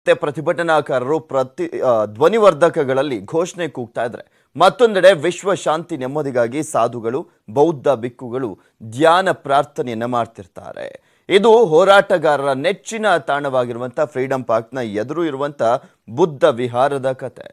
ಮತ್ತೆ ಪ್ರತಿಭಟನಾಕಾರರು ಪ್ರತಿ ಆ, ಧ್ವನಿವರ್ಧಕಗಳಲ್ಲಿ ಘೋಷಣೆ ಕೂಗ್ತಾ ಇದ್ದಾರೆ ಮತ್ತೊಂದೆಡೆ ವಿಶ್ವ ಶಾಂತಿ ನೆಮ್ಮದಿಗಾಗಿ ಸಾಧುಗಳು ಬೌದ್ಧ ಬಿಕ್ಕುಗಳು ಧ್ಯಾನ ಪ್ರಾರ್ಥನೆಯನ್ನ ಮಾಡ್ತಿರ್ತಾರೆ ಇದು ಹೋರಾಟಗಾರರ ನೆಚ್ಚಿನ ತಾಣವಾಗಿರುವಂಥ ಫ್ರೀಡಂ ಪಾರ್ಕ್ನ ಎದುರು ಇರುವಂಥ ಬುದ್ಧ ವಿಹಾರದ ಕತೆ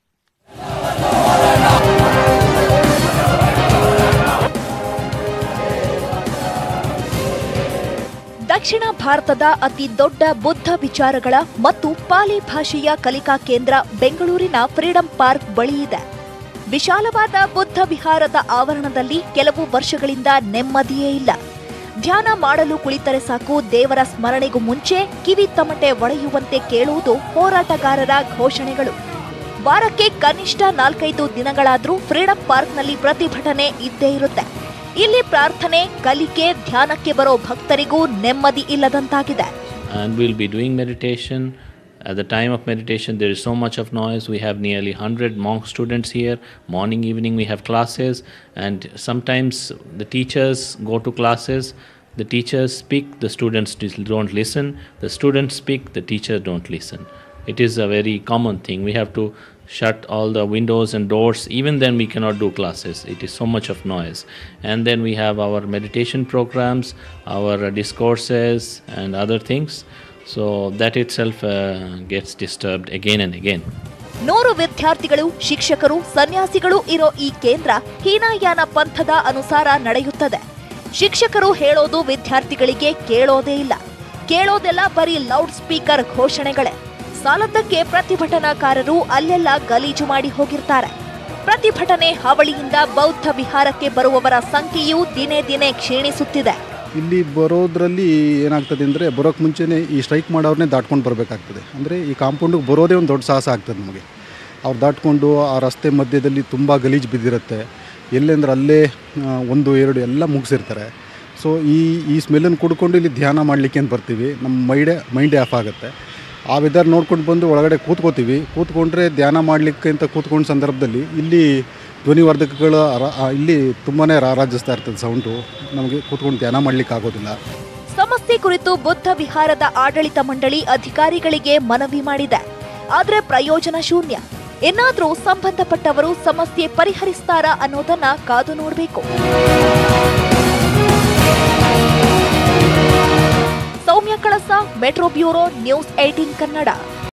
ದಕ್ಷಿಣ ಭಾರತದ ಅತಿ ದೊಡ್ಡ ಬುದ್ಧ ವಿಚಾರಗಳ ಮತ್ತು ಪಾಲಿ ಭಾಷೆಯ ಕಲಿಕಾ ಕೇಂದ್ರ ಬೆಂಗಳೂರಿನ ಫ್ರೀಡಂ ಪಾರ್ಕ್ ಬಳಿ ಇದೆ ವಿಶಾಲವಾದ ಬುದ್ಧ ವಿಹಾರದ ಆವರಣದಲ್ಲಿ ಕೆಲವು ವರ್ಷಗಳಿಂದ ನೆಮ್ಮದಿಯೇ ಇಲ್ಲ ಧ್ಯಾನ ಮಾಡಲು ಕುಳಿತರೆ ಸಾಕು ದೇವರ ಸ್ಮರಣೆಗೂ ಮುಂಚೆ ಕಿವಿ ತಮಟೆ ಒಡೆಯುವಂತೆ ಕೇಳುವುದು ಹೋರಾಟಗಾರರ ಘೋಷಣೆಗಳು ವಾರಕ್ಕೆ ಕನಿಷ್ಠ ನಾಲ್ಕೈದು ದಿನಗಳಾದ್ರೂ ಫ್ರೀಡಂ ಪಾರ್ಕ್ನಲ್ಲಿ ಪ್ರತಿಭಟನೆ ಇದ್ದೇ ಇರುತ್ತೆ ಇಲ್ಲಿ ಪ್ರಾರ್ಥನೆ ಕಲಿಕೆ ಧ್ಯಾನಕ್ಕೆ ಬರೋ ಭಕ್ತರಿಗೂ ನೆಮ್ಮದಿ ಇಲ್ಲದಂತಾಗಿದೆ and we'll be doing meditation. At the time of meditation, there is so much of noise. We have nearly 100 monk students here. Morning, evening, we have classes, and sometimes the teachers go to classes. The teachers speak, the students dis- don't listen. The students speak, the teachers don't listen. It is a very common thing. We have to shut all the windows and doors. Even then, we cannot do classes. It is so much of noise. And then we have our meditation programs, our uh, discourses, and other things. So that itself uh, gets disturbed again and again. ನೂರು ವಿದ್ಯಾರ್ಥಿಗಳು ಶಿಕ್ಷಕರು ಸನ್ಯಾಸಿಗಳು ಇರೋ ಈ ಕೇಂದ್ರ ಹೀನಾಯಾನ ಪಂಥದ ಅನುಸಾರ ನಡೆಯುತ್ತದೆ ಶಿಕ್ಷಕರು ಹೇಳೋದು ವಿದ್ಯಾರ್ಥಿಗಳಿಗೆ ಕೇಳೋದೇ ಇಲ್ಲ ಕೇಳೋದೆಲ್ಲ ಬರೀ ಲೌಡ್ ಸ್ಪೀಕರ್ ಘೋಷಣೆಗಳೇ ಸಾಲದ್ದಕ್ಕೆ ಪ್ರತಿಭಟನಾಕಾರರು ಅಲ್ಲೆಲ್ಲ ಗಲೀಜು ಮಾಡಿ ಹೋಗಿರ್ತಾರೆ ಪ್ರತಿಭಟನೆ ಹಾವಳಿಯಿಂದ ಬೌದ್ಧ ವಿಹಾರಕ್ಕೆ ಬರುವವರ ಸಂಖ್ಯೆಯೂ ದಿನೇ ದಿನೇ ಕ್ಷೀಣಿಸುತ್ತಿದೆ ಇಲ್ಲಿ ಬರೋದ್ರಲ್ಲಿ ಏನಾಗ್ತದೆ ಅಂದರೆ ಬರೋಕ್ಕೆ ಮುಂಚೆನೇ ಈ ಸ್ಟ್ರೈಕ್ ಮಾಡೋರನ್ನೇ ದಾಟ್ಕೊಂಡು ಬರಬೇಕಾಗ್ತದೆ ಅಂದರೆ ಈ ಕಾಂಪೌಂಡಿಗೆ ಬರೋದೇ ಒಂದು ದೊಡ್ಡ ಸಾಹಸ ಆಗ್ತದೆ ನಮಗೆ ಅವ್ರು ದಾಟ್ಕೊಂಡು ಆ ರಸ್ತೆ ಮಧ್ಯದಲ್ಲಿ ತುಂಬ ಗಲೀಜು ಬಿದ್ದಿರುತ್ತೆ ಎಲ್ಲೆಂದ್ರೆ ಅಲ್ಲೇ ಆ, ಒಂದು ಎರಡು ಎಲ್ಲ ಮುಗಿಸಿರ್ತಾರೆ ಸೊ ಈ ಈ ಸ್ಮೆಲ್ಲನ್ನು ಕುಡ್ಕೊಂಡು ಇಲ್ಲಿ ಧ್ಯಾನ ಮಾಡಲಿಕ್ಕೆ ಅಂತ ಬರ್ತೀವಿ ನಮ್ಮ ಮೈಡೇ ಮೈಂಡೇ ಆಫ್ ಆಗುತ್ತೆ ಆ ವೆದರ್ ನೋಡ್ಕೊಂಡು ಬಂದು ಒಳಗಡೆ ಕೂತ್ಕೋತೀವಿ ಕೂತ್ಕೊಂಡ್ರೆ ಧ್ಯಾನ ಮಾಡಲಿಕ್ಕೆ ಅಂತ ಕೂತ್ಕೊಂಡ ಸಂದರ್ಭದಲ್ಲಿ ಇಲ್ಲಿ ಧ್ವನಿವರ್ಧಕಗಳು ರ- ಆ, ಇಲ್ಲಿ ತುಂಬಾ ರಾರಾಜಿಸ್ತಾ ಇರ್ತದೆ ಸೌಂಡು ನಮಗೆ ಕೂತ್ಕೊಂಡು ಧ್ಯಾನ ಮಾಡಲಿಕ್ಕೆ ಆಗೋದಿಲ್ಲ ಸಮಸ್ಯೆ ಕುರಿತು ಬುದ್ಧ ವಿಹಾರದ ಆಡಳಿತ ಮಂಡಳಿ ಅಧಿಕಾರಿಗಳಿಗೆ ಮನವಿ ಮಾಡಿದೆ ಆದ್ರೆ ಪ್ರಯೋಜನ ಶೂನ್ಯ ಏನಾದ್ರೂ ಸಂಬಂಧಪಟ್ಟವರು ಸಮಸ್ಯೆ ಪರಿಹರಿಸ್ತಾರಾ ಅನ್ನೋದನ್ನ ಕಾದು ನೋಡಬೇಕು Soumya Kalasa metro bureau news eighteen Kannada